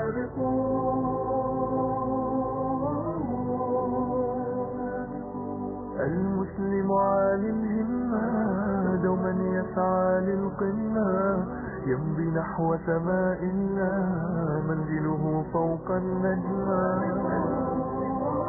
المسلم عالي الهمة دوما يسعى للقمة يمضي نحو سماء الله منزله فوق النجمة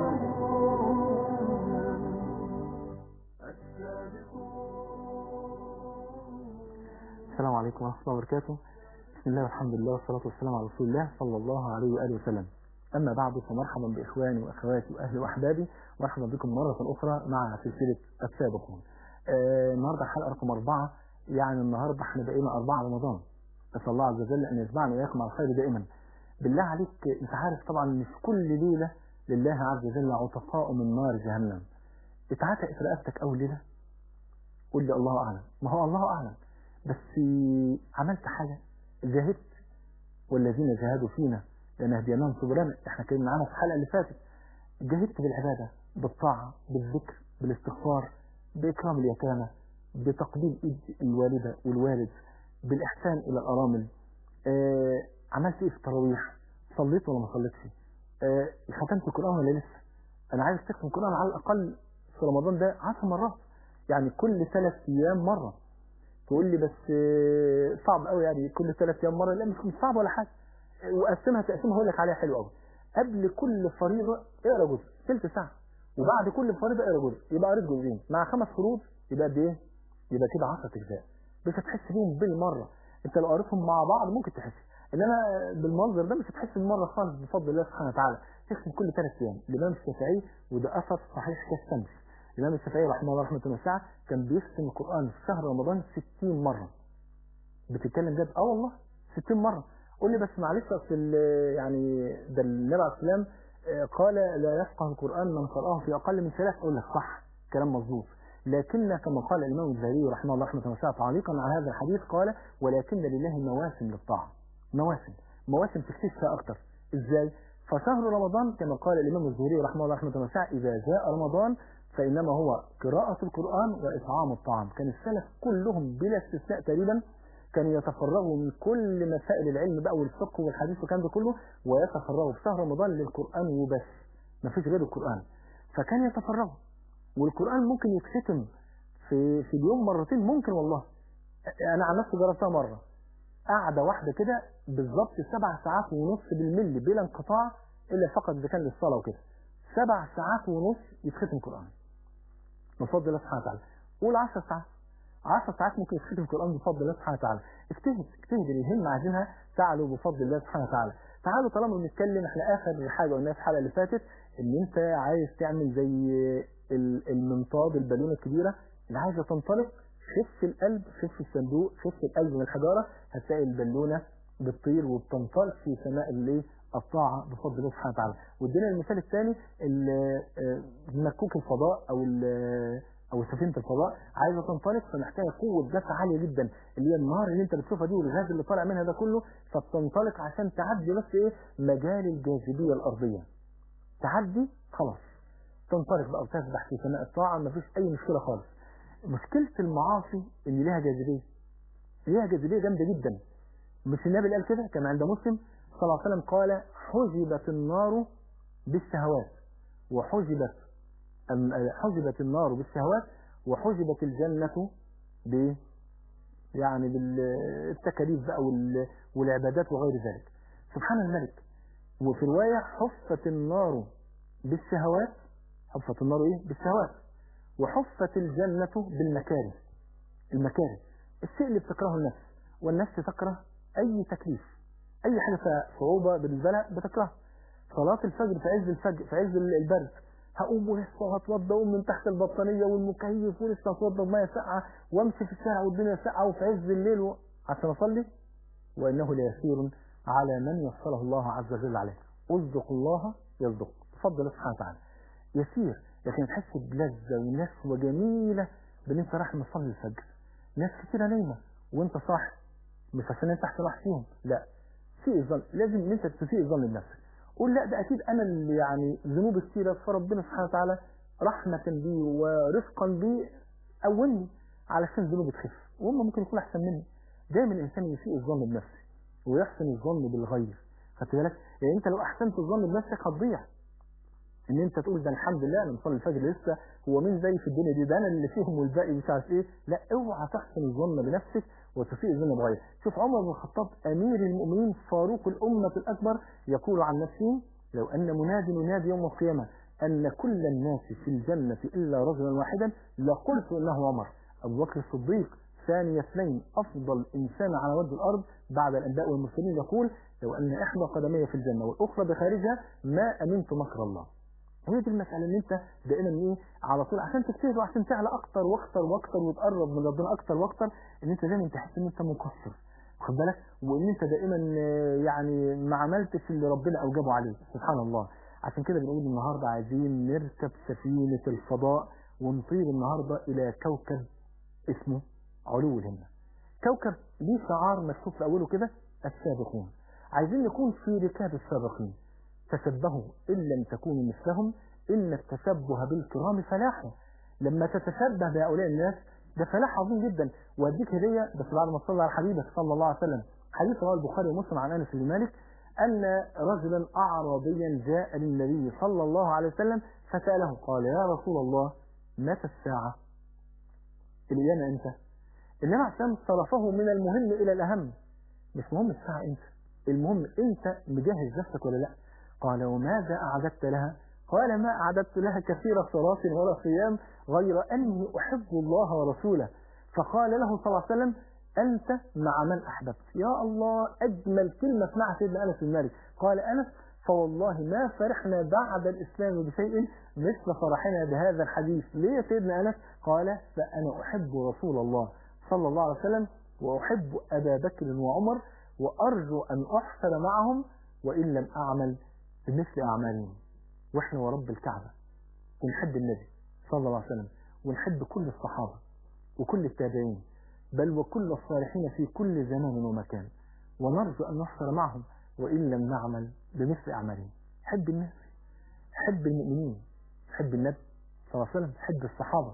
السلام عليكم ورحمة الله وبركاته بسم الله والحمد لله والصلاة والسلام على رسول الله صلى الله عليه وآله وسلم أما بعد فمرحبا بإخواني وأخواتي وأهلي وأحبابي مرحبا بكم مرة أخرى مع سلسلة السابقون آه النهاردة الحلقة رقم أربعة يعني النهاردة احنا بقينا أربعة رمضان أسأل الله عز وجل أن يجمعنا وإياكم على الخير دائما بالله عليك أنت عارف طبعا مش كل ليلة لله عز وجل عتقاء من نار جهنم اتعتق في رقبتك أول ليلة قول لي الله أعلم ما هو الله أعلم بس عملت حاجة جاهدت والذين جاهدوا فينا لنهديناهم سبلنا احنا كنا معانا في الحلقة اللي فاتت جاهدت بالعبادة بالطاعة بالذكر بالاستغفار بإكرام اليتامى بتقديم إيد الوالدة والوالد بالإحسان إلى الأرامل آه عملت إيه في التراويح صليت ولا ما صليتش آه ختمت القرآن ولا لسه أنا عايز تختم القرآن على الأقل في رمضان ده 10 مرات يعني كل ثلاث أيام مرة تقول لي بس صعب قوي يعني كل ثلاث ايام مره لا مش مش صعب ولا حاجه وقسمها تقسيمها هقول لك عليها حلو قوي قبل كل فريضه اقرا جزء ثلث ساعه وبعد كل فريضه اقرا جزء يبقى قريت جزئين مع خمس فروض يبقى قد ايه؟ يبقى كده 10 اجزاء مش هتحس بيهم بالمره انت لو قريتهم مع بعض ممكن تحس انما بالمنظر ده مش هتحس بالمره خالص بفضل الله سبحانه وتعالى تختم كل ثلاث ايام الامام الشافعي وده اثر صحيح كالشمس الإمام الشافعي رحمه الله رحمة واسعة كان بيختم القرآن في شهر رمضان 60 مرة بتتكلم جد اه والله 60 مرة قول لي بس معلش اصل يعني ده النبي عليه السلام قال لا يفقه القرآن من قرأه في أقل من ثلاث أقول لك صح كلام مظبوط لكن كما قال الإمام الزهري رحمه الله رحمة واسعة تعليقا على هذا الحديث قال ولكن لله مواسم للطاعة مواسم مواسم تكتشفها أكتر إزاي؟ فشهر رمضان كما قال الإمام الزهري رحمه الله رحمة واسعة إذا جاء رمضان فإنما هو قراءة القرآن وإطعام الطعام كان السلف كلهم بلا استثناء تقريبا كانوا يتفرغوا من كل مسائل العلم بقى والفقه والحديث والكلام ده كله ويتفرغوا في شهر رمضان للقرآن وبس ما فيش غير القرآن فكان يتفرغوا والقرآن ممكن يتختم في في اليوم مرتين ممكن والله أنا عن نفسي جربتها مرة قاعدة واحدة كده بالظبط سبع ساعات ونص بالملي بلا انقطاع إلا فقط إذا كان للصلاة وكده سبع ساعات ونص يتختم القرآن بفضل الله سبحانه وتعالى قول 10 ساعات 10 ساعات ممكن يتختم القرآن بفضل الله سبحانه وتعالى اجتهد اجتهد الهم عايزينها تعلو بفضل الله سبحانه وتعالى تعالوا طالما بنتكلم احنا اخر حاجه قلناها في الحلقه اللي فاتت ان انت عايز تعمل زي المنطاد البالونه الكبيره اللي عايزه تنطلق خف القلب خف الصندوق خف القلب من الحجاره هتلاقي البالونه بتطير وبتنطلق في سماء الايه الطاعة بفضل الله سبحانه وتعالى وادينا المثال الثاني مكوك الفضاء او او سفينة الفضاء عايزة تنطلق فمحتاجة قوة دفع عالية جدا اللي هي النار اللي انت بتشوفها دي والغاز اللي طالع منها ده كله فبتنطلق عشان تعدي بس ايه مجال الجاذبية الارضية تعدي خلاص تنطلق بقى وتسبح في سماء الطاعة مفيش اي مشكلة خالص مشكلة المعاصي ان ليها جاذبية ليها جاذبية جامدة جدا مش النبي اللي قال كده كان عند مسلم صلى الله عليه وسلم قال حجبت النار بالشهوات وحجبت حجبت النار بالشهوات وحجبت الجنة ب يعني بالتكاليف بقى والعبادات وغير ذلك سبحان الملك وفي رواية حفت النار بالشهوات حفت النار ايه بالشهوات وحفت الجنة بالمكاره المكاره الشيء اللي بتكرهه النفس والنفس تكره اي تكليف اي حاجة فيها صعوبة بالنسبة لها بتكرهها صلاة الفجر في عز الفجر في عز البرد هقوم ولسه وهتوضى اقوم من تحت البطانية والمكيف ولسه هتوضى بمية ساقعة وامشي في الشارع والدنيا ساقعة وفي عز الليل و... عشان اصلي وانه ليسير على من يسره الله عز وجل عليه اصدق الله يصدق بفضل الله سبحانه وتعالى يسير لكن تحس بلذة ونشوة جميلة بان انت رايح مصلي الفجر ناس كتيرة نايمة وانت صاحي مش عشان انت احسن واحد فيهم لا سيء الظن لازم ان انت تسيء الظن بنفسك قول لا ده اكيد انا اللي يعني ذنوبي كتيره فربنا سبحانه وتعالى رحمه بي ورفقا بي قومني علشان ذنوبي تخف وهم ممكن يكون احسن مني دايما الانسان يسيء الظن بنفسه ويحسن الظن بالغير خدت بالك يعني انت لو احسنت الظن بنفسك هتضيع ان انت تقول ده الحمد لله انا مصلي الفجر لسه هو مين زي في الدنيا دي ده انا اللي فيهم والباقي مش عارف ايه لا اوعى تحسن الظن بنفسك وتسيء الظن بغيرك شوف عمر بن الخطاب امير المؤمنين فاروق الامه الاكبر يقول عن نفسه لو ان منادي ينادي يوم القيامه ان كل الناس في الجنه الا رجلا واحدا لقلت انه عمر ابو بكر الصديق ثاني اثنين افضل انسان على وجه الارض بعد الانبياء والمرسلين يقول لو ان احدى قدمي في الجنه والاخرى بخارجها ما امنت مكر الله هي دي المسألة ان انت دائما ايه على طول عشان تجتهد وعشان تعلى اكتر واكتر واكتر وتقرب من ربنا اكتر واكتر ان انت دايما تحس ان انت مقصر واخد بالك وان انت دائما آه، يعني ما عملتش اللي ربنا اوجبه عليك سبحان الله عشان كده بنقول النهارده عايزين نركب سفينة الفضاء ونطير النهارده الى كوكب اسمه علو الهمة كوكب ليه شعار مكتوب في اوله كده السابقون عايزين نكون في ركاب السابقين تشبهوا إن لم تكونوا مثلهم إن التشبه بالكرام فلاح لما تتشبه بهؤلاء الناس ده فلاح عظيم جدا واديك هدية بس بعد ما تصلي على حبيبك صلى الله عليه وسلم حديث رواه البخاري ومسلم عن انس بن مالك ان رجلا اعرابيا جاء للنبي صلى الله عليه وسلم فساله قال يا رسول الله متى الساعه؟ القيامه امتى؟ النبي عليه السلام صرفه من المهم الى الاهم مش مهم الساعه امتى المهم انت مجهز نفسك ولا لا قال وماذا أعددت لها قال ما أعددت لها كثير صلاة ولا صيام غير أني أحب الله ورسوله فقال له صلى الله عليه وسلم أنت مع من أحببت يا الله أجمل كلمة سمعها سيدنا أنس بن مالك قال أنس فوالله ما فرحنا بعد الإسلام بشيء مثل فرحنا بهذا الحديث ليه يا سيدنا أنس قال فأنا أحب رسول الله صلى الله عليه وسلم وأحب أبا بكر وعمر وأرجو أن أحشر معهم وإن لم أعمل بمثل أعمالهم وإحنا ورب الكعبة ونحب النبي صلى الله عليه وسلم ونحب كل الصحابة وكل التابعين بل وكل الصالحين في كل زمان ومكان ونرجو أن نحشر معهم وإن لم نعمل بمثل أعمالهم حب الناس حب المؤمنين حب النبي صلى الله عليه وسلم حب الصحابة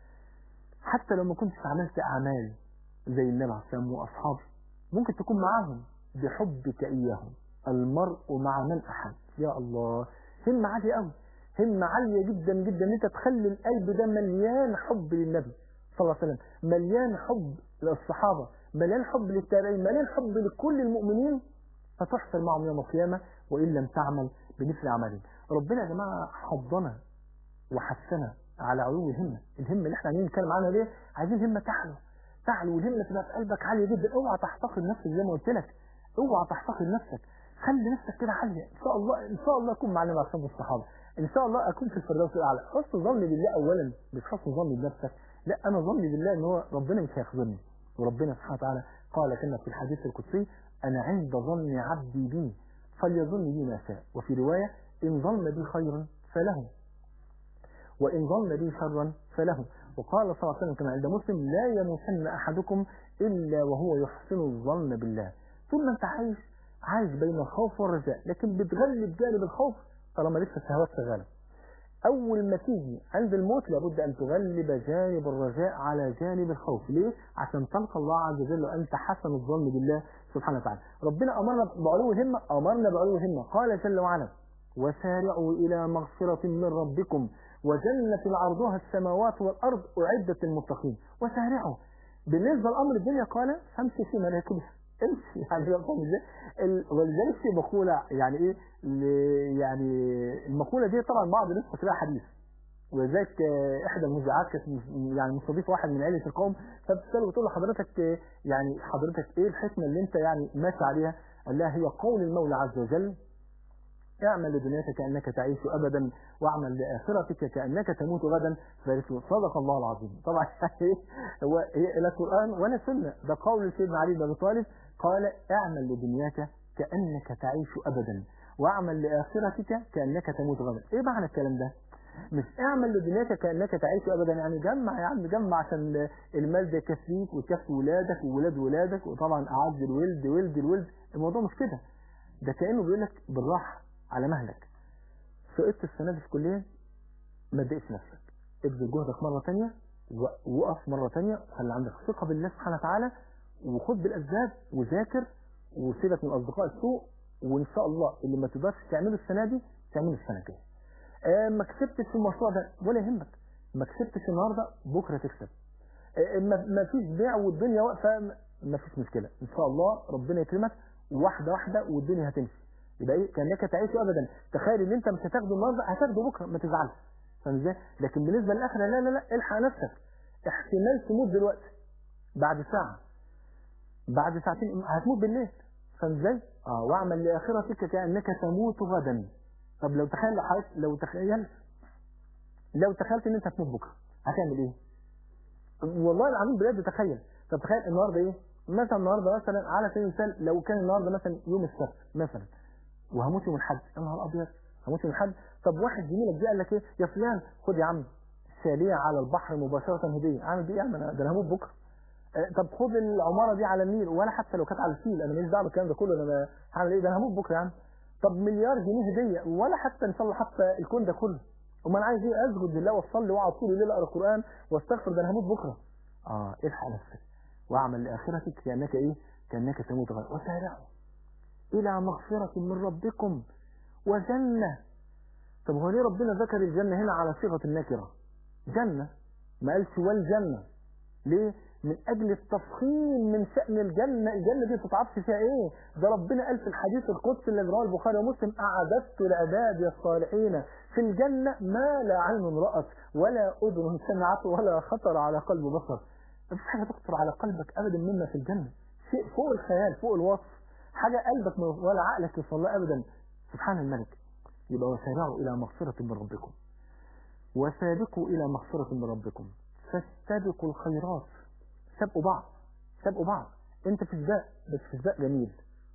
حتى لو ما كنتش عملت أعمال زي النبي عليه السلام وأصحابه ممكن تكون معاهم بحبك إياهم المرء مع من أحب يا الله همة عالية قوي همة عالية جدا جدا ان انت تخلي القلب ده مليان حب للنبي صلى الله عليه وسلم مليان حب للصحابة مليان حب للتابعين مليان حب لكل المؤمنين فتحشر معهم يوم القيامة وإن لم تعمل بمثل عملهم ربنا يا جماعة حضنا وحثنا على علو الهمة الهمة اللي احنا عايزين نتكلم عنها دي عايزين همة تعلو تعلو والهمة تبقى في قلبك عالية جدا اوعى تحتقر نفسك زي ما قلت لك اوعى تحتقر نفسك خلي نفسك كده عالية ان شاء الله ان شاء الله اكون معلم عصام الصحابة ان شاء الله اكون في الفردوس الاعلى حسن ظني بالله اولا مش حسن ظني بنفسك لا انا ظني بالله ان هو ربنا مش هيخذلني وربنا سبحانه وتعالى قال كما في الحديث القدسي انا عند ظن عبدي بي فليظن بي ما شاء وفي رواية ان ظن بي خيرا فله وإن ظن بي شرا فله وقال صلى الله عليه وسلم كما عند مسلم لا يموتن أحدكم إلا وهو يحسن الظن بالله طول ما أنت عايش عايش بين الخوف والرجاء لكن بتغلب جانب الخوف طالما لسه الشهوات شغالة أول ما تيجي عند الموت لابد أن تغلب جانب الرجاء على جانب الخوف ليه؟ عشان تلقى الله عز وجل وأنت حسن الظن بالله سبحانه وتعالى ربنا أمرنا بعلو همة أمرنا بعلو همة قال جل وعلا وسارعوا إلى مغفرة من ربكم وجنة عرضها السماوات والأرض أعدت للمتقين وسارعوا بالنسبة لأمر الدنيا قال امشي في مناكبها امشي يعني فاهم ازاي ال- ولذلك في مقولة يعني ايه ل- يعني المقولة دي طبعا بعض الناس فاكرها حديث ولذلك آه، احدى المذيعات كانت مس- يعني مستضيفه واحد من عيله القوم فبتساله بتقول له حضرتك آه، يعني حضرتك ايه الحكمه اللي انت يعني ماشي عليها؟ قال لها هي قول المولى عز وجل اعمل لدنياك كأنك تعيش أبدا واعمل لآخرتك كأنك تموت غدا فقالت له صدق الله العظيم طبعا هو هي لا القرآن ولا سنة ده قول سيدنا علي بن أبي طالب قال اعمل لدنياك كأنك تعيش أبدا واعمل لآخرتك كأنك تموت غدا ايه معنى الكلام ده مش اعمل لدنياك كأنك تعيش أبدا يعني جمع يا عم جمع عشان المال ده يكفيك ويكفي ولادك وولاد ولادك وطبعا أعد الولد ولد الولد الموضوع مش كده ده كأنه بيقول لك بالراحة على مهلك سقطت السنة دي في الكلية ما تضايقش نفسك ابذل جهدك مرة تانية وقف مرة تانية خلي عندك ثقة بالله سبحانه وتعالى وخد بالأسباب وذاكر وسيبك من أصدقاء السوء وان شاء الله اللي ما تقدرش تعمله السنه دي تعمله السنه الجايه آه، ما كسبتش في المشروع ده ولا يهمك ما كسبتش النهارده بكره تكسب آه، ما ما فيش بيع والدنيا واقفه ما فيش مشكله ان شاء الله ربنا يكرمك واحده واحده والدنيا هتمشي يبقى ايه كانك تعيش ابدا تخيل ان انت مش هتاخده النهارده هتاخده بكره ما تزعلش فاهم ازاي لكن بالنسبه للاخره لا لا لا الحق نفسك احتمال تموت دلوقتي بعد ساعه بعد ساعتين هتموت بالليل فاهم ازاي اه واعمل لاخرتك كانك تموت غدا طب لو تخيل حضرتك لو تخيلت لو تخيلت ان انت هتموت بكره هتعمل ايه والله العظيم بجد تخيل طب تخيل النهارده ايه مثلا النهارده مثلا على سبيل المثال لو كان النهارده مثلا يوم السبت مثلا وهموت يوم الاحد يا نهار ابيض هموت يوم الاحد طب واحد زميلك جه قال لك ايه يا فلان خد يا عم شاليه على البحر مباشره هديه اعمل بيه ايه يا عم انا ده انا هموت بكره آه، طب خد العماره دي على النيل ولا حتى لو كانت على الفيل انا ماليش دعوه بالكلام ده كله انا هعمل ايه ده انا هموت بكره يا عم طب مليار جنيه هديه ولا حتى ان شاء الله حتى الكون ده كله امال انا عايز ايه اسجد لله واصلي واقعد طول الليل اقرا قران واستغفر ده انا هموت بكره اه الحق نفسك واعمل لاخرتك كانك ايه كانك تموت غدا وسارعوا الى مغفره من ربكم وجنه طب هو ليه ربنا ذكر الجنه هنا على صيغه النكره جنه ما قالش والجنه ليه من اجل التفخيم من شان الجنه الجنه دي تتعطش فيها ايه ده ربنا قال في الحديث القدسي اللي رواه البخاري ومسلم اعددت لعبادي الصالحين في الجنه ما لا عين رات ولا اذن سمعت ولا خطر على قلب بصر مفيش حاجه تخطر على قلبك ابدا مما في الجنه شيء فوق الخيال فوق الوصف حاجه قلبك ما- ولا عقلك يوصل لها ابدا سبحان الملك يبقى وسارعوا الى مغفره من ربكم وسابقوا الى مغفره من ربكم فاستبقوا الخيرات سابقوا بعض سابقوا بعض انت في سباق بس في سباق جميل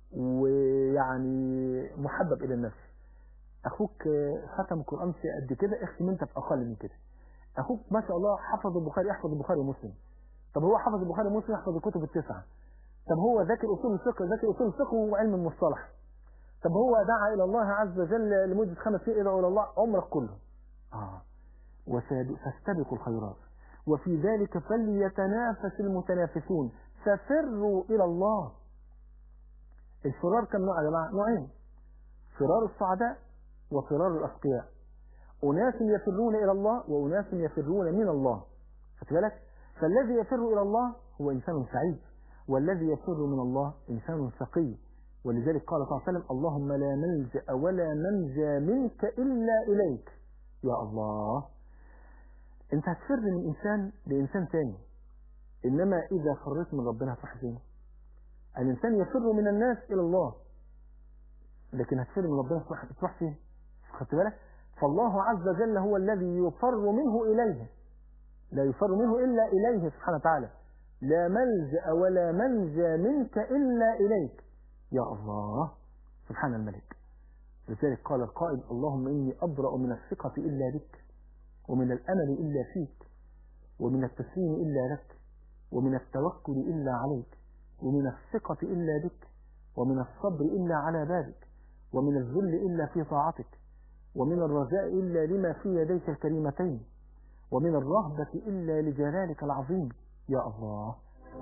ويعني محبب الى النفس اخوك آه، ختم القران في قد كده اختم انت في اقل من كده اخوك ما شاء الله حفظ البخاري يحفظ البخاري ومسلم طب هو حفظ البخاري ومسلم يحفظ الكتب التسعه طب هو ذاكر اصول الفقه ذاكر اصول الفقه وعلم المصطلح طب هو دعا الى الله عز وجل لمده خمس سنين يدعو الى الله عمرك كله اه وسابق فاستبقوا الخيرات وفي ذلك فليتنافس المتنافسون ففروا إلى الله الفرار كم نوع يا جماعة نوعين فرار السعداء وفرار الأشقياء أناس يفرون إلى الله وأناس يفرون من الله خدت بالك فالذي يفر إلى الله هو إنسان سعيد والذي يفر من الله إنسان شقي ولذلك قال صلى الله عليه وسلم اللهم لا ملجأ ولا منجى منك إلا إليك يا الله انت هتفر من انسان لانسان ثاني انما اذا فريت من ربنا هتروح فين الانسان يفر من الناس الى الله لكن هتفر من ربنا تروح تروح فين خدت بالك فالله عز وجل هو الذي يفر منه اليه لا يفر منه الا اليه سبحانه وتعالى لا ملجا ولا منجى منك الا اليك يا الله سبحان الملك لذلك قال القائل اللهم اني ابرا من الثقه الا بك ومن الأمل إلا فيك ومن التسليم إلا لك ومن التوكل إلا عليك ومن الثقة إلا بك ومن الصبر إلا على بابك ومن الذل إلا في طاعتك ومن الرجاء إلا لما في يديك الكريمتين ومن الرهبة إلا لجلالك العظيم يا الله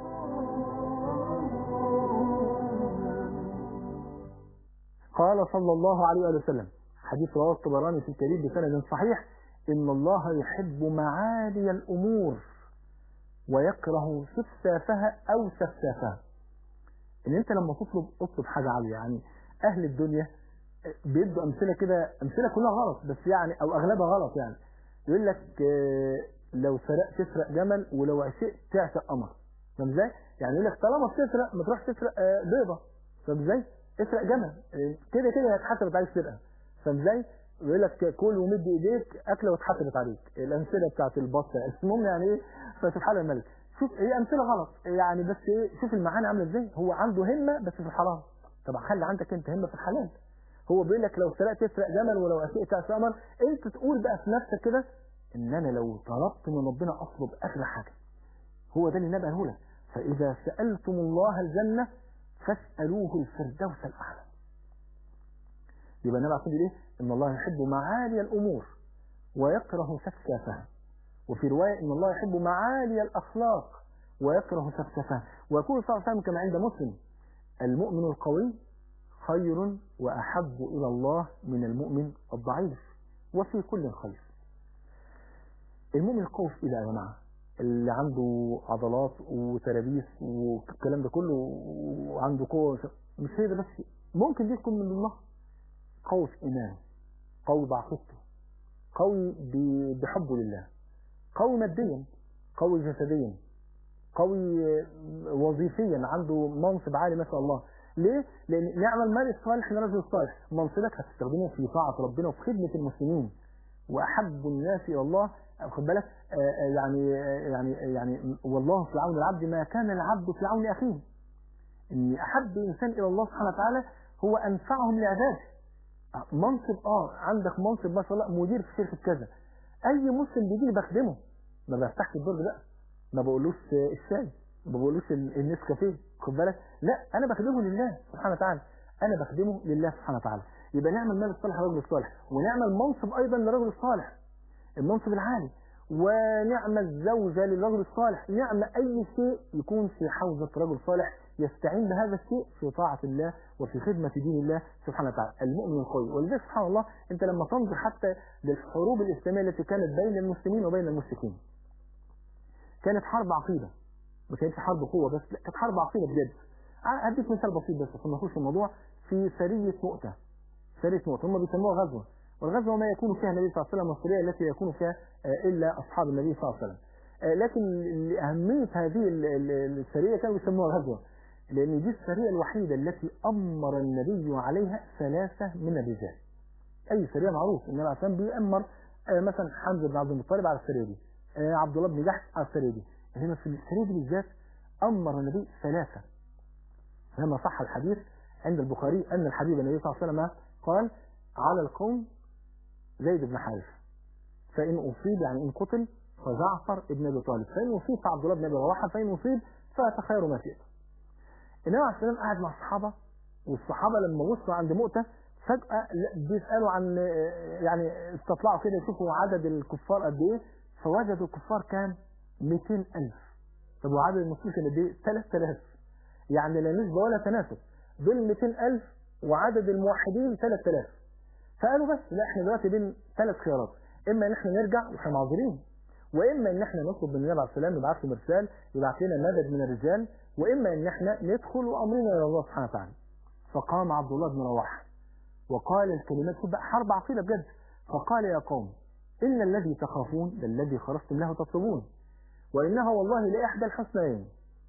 قال صلى الله عليه وآله وسلم حديث رواه الطبراني في الكريم بسند صحيح إن الله يحب معالي الأمور ويكره سفسافها أو سفسافها إن أنت لما تطلب اطلب حاجة عالية يعني أهل الدنيا بيدوا أمثلة كده أمثلة كلها غلط بس يعني أو أغلبها غلط يعني يقول لك آه، لو سرقت تسرق جمل ولو عشقت تعشق قمر فاهم ازاي؟ يعني يقول لك طالما بتسرق ما تروح تسرق آه، بيضة فاهم ازاي؟ اسرق جمل آه، كده كده هتحسب عليك سرقة فاهم ازاي؟ يقول لك كل ومد ايديك اكله واتحسبت عليك الامثله بتاعت البط المهم يعني ايه فسبحان الملك شوف هي امثله غلط يعني بس ايه شوف المعاني عامله ازاي هو عنده همه بس في الحرام طب خلي عندك انت همه في الحلال هو بيقول لك لو سرقت تسرق جمل ولو اسئت تعشق قمر انت تقول بقى في نفسك كده ان انا لو طلبت من ربنا اطلب اغلى حاجه هو ده اللي نبهه لك فاذا سالتم الله الجنه فاسالوه الفردوس الاعلى يبقى النبي عليه ايه ان الله يحب معالي الامور ويكره سفسافها وفي روايه ان الله يحب معالي الاخلاق ويكره سفسافها ويقول صلى الله عليه وسلم كما عند مسلم المؤمن القوي خير وأحب إلى الله من المؤمن الضعيف وفي كل خير المؤمن القوي في إيه يا جماعة اللي عنده عضلات وترابيس والكلام ده كله وعنده قوة مش هي ده بس ممكن دي تكون من ضمنها قوي في إيمانه قوي بعقيدته قوي ب- بحبه لله قوي ماديا قوي جسديا قوي وظيفيا عنده منصب عالي ما شاء الله ليه؟ لأن نعم المال الصالح للرجل الصالح منصبك هتستخدمه في طاعة ربنا وفي خدمة المسلمين وأحب الناس إلى الله خد بالك آه، آه، يعني آه، يعني يعني والله في عون العبد ما كان العبد في عون أخيه إن أحب إنسان إلى الله سبحانه وتعالى هو أنفعهم لعباده منصب اه عندك منصب ما شاء الله مدير في شركه كذا اي مسلم بيجي لي بخدمه ما بفتحش الدرج بقى ما بقولوش الشاي ما بقولوش ال- النسكافيه خد بالك لا انا بخدمه لله سبحانه وتعالى انا بخدمه لله سبحانه وتعالى يبقى نعمل مال الصالح للرجل الصالح ونعمل منصب ايضا للرجل الصالح المنصب العالي ونعم الزوجة للرجل الصالح نعم أي شيء يكون في حوزة رجل صالح يستعين بهذا الشيء في طاعة الله وفي خدمة دين الله سبحانه وتعالى المؤمن القوي ولذلك سبحان الله أنت لما تنظر حتى للحروب الإسلامية التي كانت بين المسلمين وبين المشركين كانت حرب عقيدة ما كانتش حرب قوة بس لا كانت حرب عقيدة بجد ع- هديك مثال بسيط بس عشان ما نخش في الموضوع في سرية مؤتة سرية مؤتة هم بيسموها غزوة والغزوة ما يكون فيها النبي صلى الله عليه وسلم والسرية التي يكون فيها آه، إلا أصحاب النبي صلى الله عليه وسلم آه، لكن لأهمية هذه ال- ال- السرية كانوا يسموها غزوة لأن دي السرية الوحيدة التي أمر النبي عليها ثلاثة من الرجال أي سرية معروف النبي عليه الصلاة والسلام بيأمر آه، مثلا حمزة بن عبد المطلب على السرية دي آه، عبد الله بن جحش على السرية دي هنا في السرية دي بالذات أمر النبي ثلاثة لما صح الحديث عند البخاري أن الحبيب النبي صلى الله عليه وسلم قال على القوم زيد بن حارثة فإن أصيب يعني إن قتل فجعفر ابن أبي طالب فإن أصيب فعبد الله بن أبي رواحة فإن أصيب فتخيروا ما شئت النبي عليه السلام قاعد مع الصحابة والصحابة لما وصلوا عند مؤتة فجأة لا- بيسألوا عن يعني استطلعوا كده يشوفوا عدد الكفار قد إيه فوجدوا الكفار كان 200 ألف طب وعدد المسلمين كان قد إيه 3000 يعني لا نسبة ولا تناسب دول 200 ألف وعدد الموحدين 3000 فقالوا بس لا احنا دلوقتي بين ثلاث خيارات اما ان احنا نرجع واحنا معذورين واما ان احنا نطلب من النبي عليه السلام يبعث له مرسال يبعث لنا مدد من الرجال واما ان احنا ندخل وامرنا الى الله سبحانه وتعالى فقام عبد الله بن رواحه وقال الكلمات شوف بقى حرب عقيده بجد فقال يا قوم ان الذي تخافون ده الذي خرجتم له تطلبون وانها والله لاحدى الحسنيين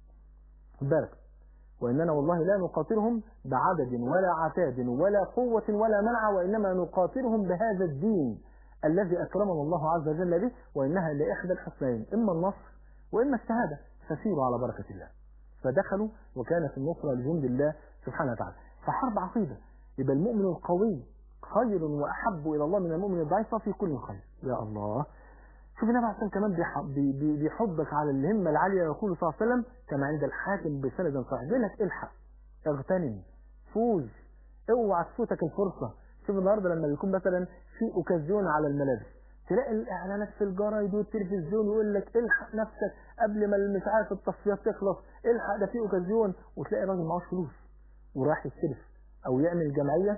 خد بالك وإننا والله لا نقاتلهم بعدد ولا عتاد ولا قوة ولا منع وإنما نقاتلهم بهذا الدين الذي أكرمنا الله عز وجل به وإنها لإحدى الحسنين إما النصر وإما الشهادة فسيروا على بركة الله فدخلوا وكانت النصرة لجند الله سبحانه وتعالى فحرب عقيدة يبقى المؤمن القوي خير وأحب إلى الله من المؤمن الضعيف في كل خير يا الله شوف النبي عليه الصلاة والسلام كمان بيح- بي- بي- بيحضك على الهمة العالية يقول صلى الله عليه وسلم كما عند الحاكم بسند صحيح بيقول لك الحق اغتنم فوز اوعى تفوتك الفرصة شوف النهارده لما بيكون مثلا في اوكازيون على الملابس تلاقي الاعلانات في الجرايد والتلفزيون يقول لك الحق نفسك قبل ما مش عارف التصفيات تخلص الحق ده في اوكازيون وتلاقي راجل معهوش فلوس وراح يستلف او يعمل جمعيه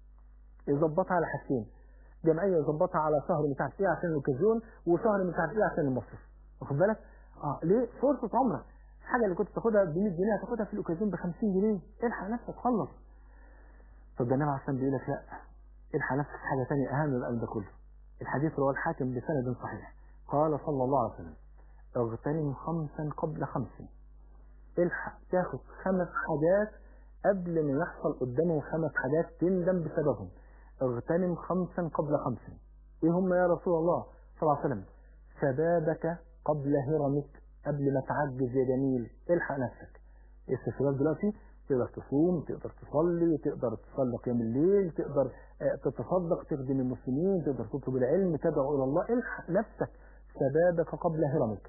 يظبطها على حاجتين جمعيه يظبطها على شهر مش عارف ايه عشان الاوكازيون وشهر مش عارف ايه عشان المصرف واخد بالك اه ليه فرصه عمرك الحاجه اللي كنت تاخدها ب 100 جنيه هتاخدها في الاوكازيون ب 50 جنيه الحق نفسك خلص طب ده النبي عليه الصلاه بيقول لك لا الحق نفسك في حاجه ثانيه اهم من ده كله الحديث رواه الحاكم بسند صحيح قال صلى الله عليه وسلم اغتنم خمسا قبل خمس الحق تاخد خمس حاجات قبل ما يحصل قدامهم خمس حاجات تندم بسببهم اغتنم خمسا قبل خمس ايه هم يا رسول الله صلى الله عليه وسلم شبابك قبل هرمك قبل ما تعجز يا جميل الحق نفسك لسه الشباب دلوقتي تقدر تصوم تقدر تصلي تقدر تصلي قيام الليل تقدر آه، تتصدق تخدم المسلمين تقدر تطلب العلم تدعو الى الله الحق نفسك شبابك قبل هرمك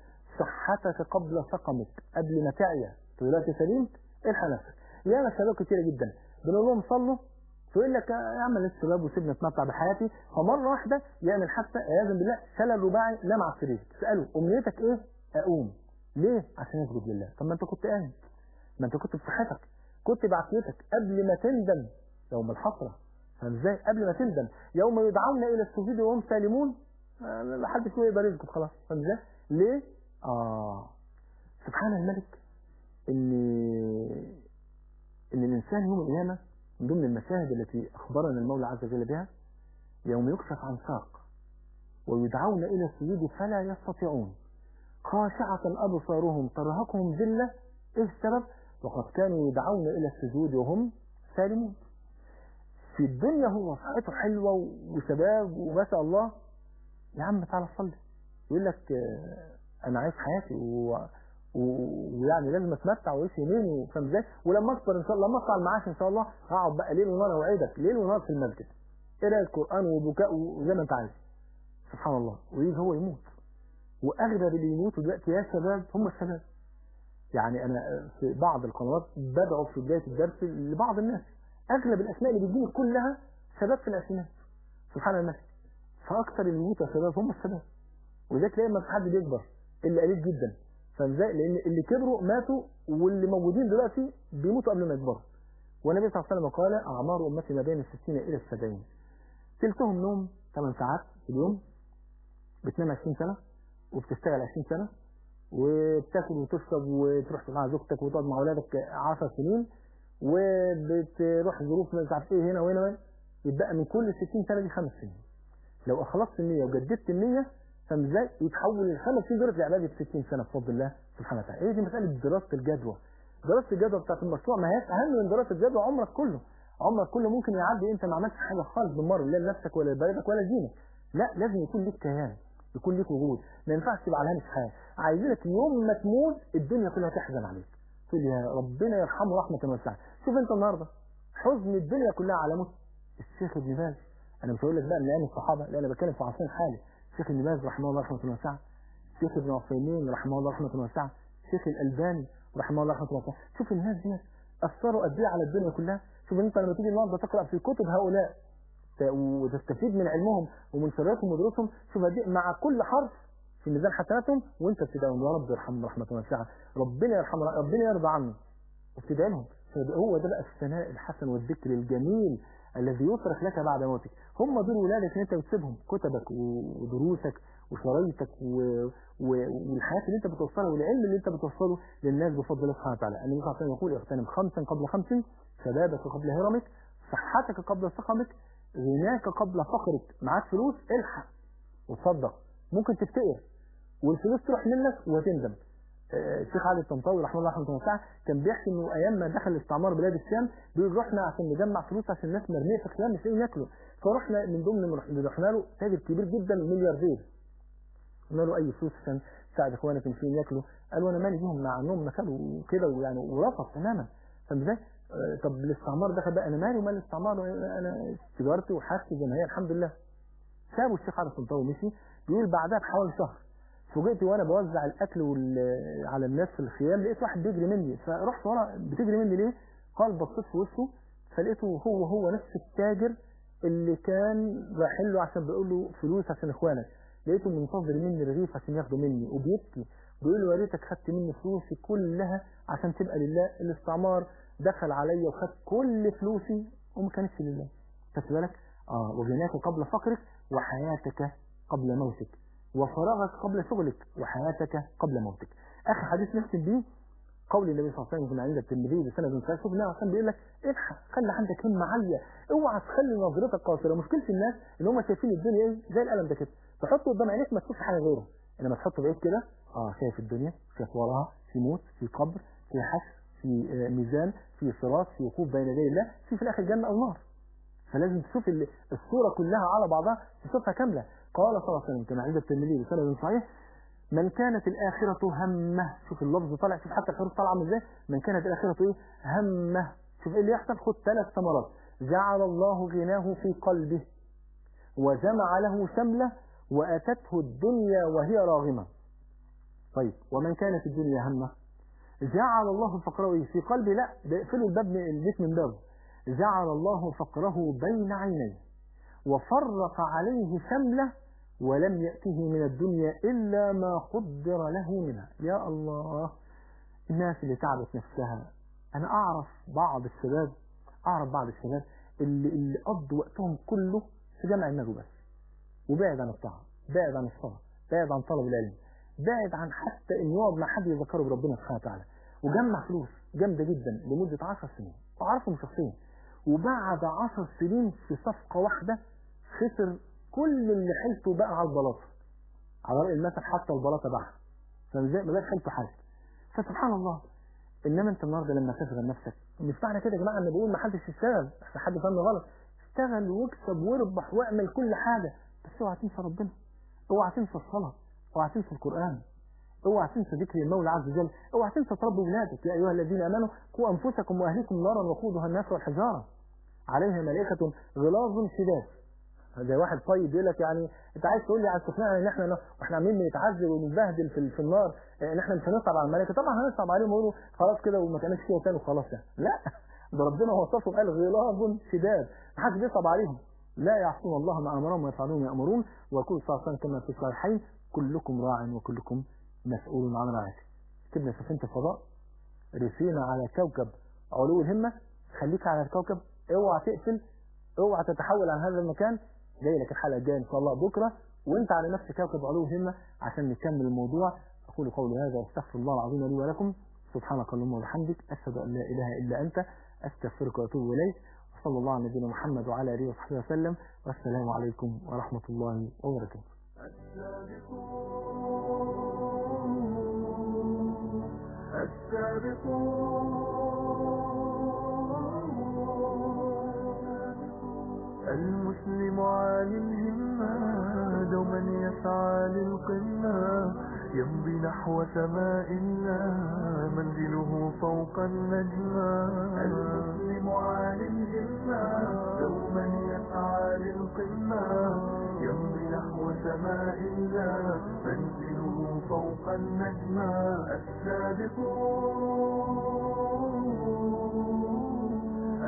صحتك قبل سقمك قبل ما تعيا دلوقتي سليم الحق نفسك ياما شباب كتيره جدا بنقول لهم صلوا فيقول لك يا عم لسه شباب وسيبني اتمتع بحياتي فمره واحده يعمل حادثه عياذا بالله شلل رباعي نام على السرير تساله امنيتك ايه؟ اقوم ليه؟ عشان اسجد لله طب ما انت كنت قايم ما انت كنت بصحتك كتب عافيتك قبل ما تندم يوم الحسرة فاهم ازاي قبل ما تندم يوم يدعون الى السجود وهم سالمون آه، لا حد فيهم يقدر يسجد خلاص فاهم ازاي ليه اه سبحان الملك ان ان الانسان يوم القيامه من ضمن المشاهد التي اخبرنا المولى عز وجل بها يوم يكشف عن ساق ويدعون الى السجود فلا يستطيعون خاشعة أبصارهم ترهقهم ذلة إيه السبب؟ وقد كانوا يدعون إلى السجود وهم سالمون في الدنيا هو صحته حلوة وشباب وما شاء الله يا عم تعالى صلي يقول لك آه، أنا عايش حياتي و... و- ويعني لازم اتمتع واعيش يمين وفاهم ازاي ولما اكبر ان شاء الله لما اطلع المعاش ان شاء الله هقعد بقى ليل ونهار اوعدك ليل ونهار في المسجد قراءة القرآن وبكاء وزي ما انت عايز سبحان الله ويجي هو يموت واغلب اللي يموتوا دلوقتي يا شباب هم الشباب يعني انا في بعض القنوات بدعو في بدايه الدرس لبعض الناس اغلب الاسماء اللي بتجيني كلها شباب في العشرينات سبحان الله فاكثر اللي يموتوا يا شباب هم الشباب ولذلك تلاقي ما في حد بيكبر الا قليل جدا فازاي لان اللي كبروا ماتوا واللي موجودين دلوقتي بيموتوا قبل ما يكبروا والنبي صلى الله عليه وسلم قال اعمار امتي ما بين الستين الى السبعين تلتهم نوم 8 ساعات في اليوم بتنام 20 سنه وبتشتغل 20 سنه وبتاكل وتشرب وتروح مع زوجتك وتقعد مع اولادك 10 سنين وبتروح ظروف مش عارف ايه هنا وهنا وهنا يتبقى من كل 60 سنه دي خمس سنين لو اخلصت النيه وجددت النيه فاهم ازاي يتحول الخمس سنين دول لعباده 60 سنه بفضل الله سبحانه وتعالى هي دي مساله دراسه الجدوى دراسه الجدوى بتاعت المشروع ما هياش اهم من دراسه الجدوى عمرك كله عمرك كله ممكن يعدي انت ما عملتش حاجه خالص بالمره لا لنفسك ولا لبلدك ولا لدينك لا لازم يكون ليك كيان يكون ليك وجود ما ينفعش تبقى على هامش حياه عايزينك يوم ما تموت الدنيا كلها تحزن عليك تقول يا ربنا يرحمه رحمه واسعه شوف انت النهارده حزن الدنيا كلها على موت الشيخ ابن باز انا مش هقول لك بقى من ايام الصحابه لا انا بتكلم في عصرنا الحالي الشيخ ابن باز رحمه الله رحمه واسعه الشيخ ابن عثيمين رحمه الله رحمه واسعه الشيخ الالباني رحمه الله رحمه واسعه شوف الناس دي اثروا قد ايه على الدنيا كلها شوف انت لما تيجي النهارده تقرا في كتب هؤلاء ت- وتستفيد من علمهم ومن شرائطهم ودروسهم شوف قد إيه مع كل حرف في ميزان حسناتهم وانت بتدعيهم يا رب ارحمهم رحمه واسعه ربنا يرحمه ربنا يرضى عنه وبتدعي لهم هو ده بقى الثناء الحسن والذكر الجميل الذي يصرخ لك بعد موتك هم دول ولادك اللي انت بتسيبهم كتبك ودروسك وشرايطك و... و... والحياه اللي انت بتوصلها والعلم اللي انت بتوصله للناس بفضل الله سبحانه وتعالى النبي صلى الله عليه وسلم يقول اغتنم خمسا قبل خمس شبابك قبل هرمك صحتك قبل سقمك غناك قبل فقرك معاك فلوس الحق وتصدق ممكن تفتقر والفلوس تروح منك وتندم آه، الشيخ علي الطنطاوي رحمه الله رحمه الله واسعه كان بيحكي انه ايام ما دخل الاستعمار بلاد الشام بيقول رحنا عشان نجمع فلوس عشان الناس مرميه في الخيام مش لاقيين ياكلوا فرحنا من ضمن اللي رحنا له تاجر كبير جدا ملياردير قلنا له اي فلوس عشان تساعد اخوانك المسلمين ياكلوا قال وانا مالي بيهم مع انهم نكلوا وكده ويعني ورفض تماما فاهم ازاي؟ آه، طب الاستعمار دخل بقى انا مالي ومال الاستعمار انا تجارتي وحاجتي زي ما هي الحمد لله سابوا الشيخ علي الطنطاوي ومشي بيقول بعدها بحوالي شهر فوجئت وانا بوزع الاكل وال- على الناس في الخيام لقيت واحد بيجري مني فرحت ورا بتجري مني ليه؟ قال بصيت في وشه فلقيته هو هو نفس التاجر اللي كان رايحين له عشان بيقول له فلوس عشان اخوانك لقيته منتظر مني رغيف عشان ياخده مني وبيبكي بيقول له يا ريتك خدت مني فلوسي كلها عشان تبقى لله الاستعمار دخل عليا وخد كل فلوسي وما كانتش لله خدت بالك؟ اه وغناك قبل فقرك وحياتك قبل موتك وفراغك قبل شغلك وحياتك قبل موتك اخر حديث نختم بيه قول النبي صلى الله عليه وسلم عند الترمذي بسند صحيح شوف النبي عشان بيقول لك الحق خلي عندك همه عاليه اوعى تخلي نظرتك قاصره مشكله الناس ان هم شايفين الدنيا ايه زي القلم ده كده تحطه قدام عينيك ما تشوفش حاجه غيره انما تحطه بعيد كده اه شايف الدنيا شايف وراها في موت في قبر في حشر في آه، ميزان في صراط في وقوف بين يدي الله في في الاخر جنه او نار فلازم تشوف ال- الصورة كلها على بعضها تشوفها كاملة قال صلى الله عليه وسلم كما عند الترمذي بسند صحيح من كانت الآخرة همه شوف اللفظ طالع شوف حتى الحروف طالعة عامل ازاي من كانت الآخرة ايه همه شوف ايه اللي يحصل خد ثلاث ثمرات جعل الله غناه في قلبه وجمع له شمله وأتته الدنيا وهي راغمة طيب ومن كانت الدنيا همه جعل الله فقره إيه؟ في قلبه لا ده اقفلوا الباب من البيت من بابه جعل الله فقره بين عينيه وفرق عليه شمله ولم يأته من الدنيا إلا ما قدر له منها يا الله الناس اللي تعبت نفسها انا اعرف بعض الشباب اعرف بعض الشباب اللي اللي قضوا وقتهم كله في جمع النجو بس وبعد عن الطاعه بعد عن الصلاه بعد عن طلب العلم بعد عن حتى ان يقعد مع حد يذكره بربنا سبحانه وتعالى وجمع فلوس جامده جدا لمده 10 سنين واعرفهم شخصيا وبعد 10 سنين في صفقه واحده خسر كل اللي حيلته بقى على البلاطه على رأي المثل حتى البلاطه باعها فمزاج ما بقاش حيلته حاجه فسبحان الله انما انت النهارده لما تشغل نفسك مش معنى كده يا جماعه ان بقول ما حدش يشتغل احسن حد فاهمني غلط اشتغل واكسب واربح واعمل كل حاجه بس اوعى تنسى ربنا اوعى تنسى الصلاه اوعى تنسى القران اوعى تنسى ذكر المولى عز وجل اوعى تنسى تربي ولادك يا ايها الذين امنوا قوا انفسكم واهليكم نارا وقودها الناس والحجاره عليها ملائكه غلاظ شداد زي واحد طيب يقول لك يعني انت عايز تقول لي عايز تقنعني ان احنا واحنا عاملين بنتعذب ونتبهدل في, في النار ان احنا مش هنصعب على الملائكه طبعا هنصعب عليهم ويقولوا خلاص كده وما تعملش كده تاني وخلاص يعني لا ده ربنا وصفهم قال غلاظ شداد ما حدش بيصعب عليهم لا يعصون الله ما امرهم ويفعلون ما يامرون ويقول صلى الله عليه وسلم كما في الصحيحين كلكم راع وكلكم مسؤول عن رعايته كتبنا سفينه الفضاء رسينا على كوكب علو الهمه خليك على الكوكب اوعى تقفل اوعى تتحول عن هذا المكان جاي لك الحلقه الجايه ان شاء الله بكره وانت على نفس كوكب علو الهمه عشان نكمل الموضوع اقول قولي هذا واستغفر الله العظيم لي ولكم سبحانك اللهم وبحمدك اشهد ان لا اله الا انت استغفرك واتوب اليك وصلى الله على نبينا محمد وعلى اله وصحبه وسلم والسلام عليكم ورحمه الله وبركاته المسلم عالي الهمة دوما يسعى للقمة يمضي نحو سماء الله منزله فوق النجمة المسلم عالي الهمة دوما يسعى للقمة يمضي نحو سماء الله منزله فوق النجمة السابقون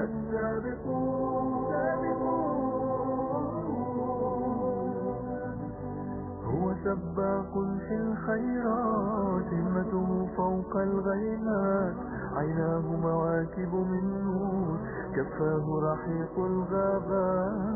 هو سباق في الخيرات همته فوق الغيمات عيناه مواكب من نور كفاه رحيق الغابات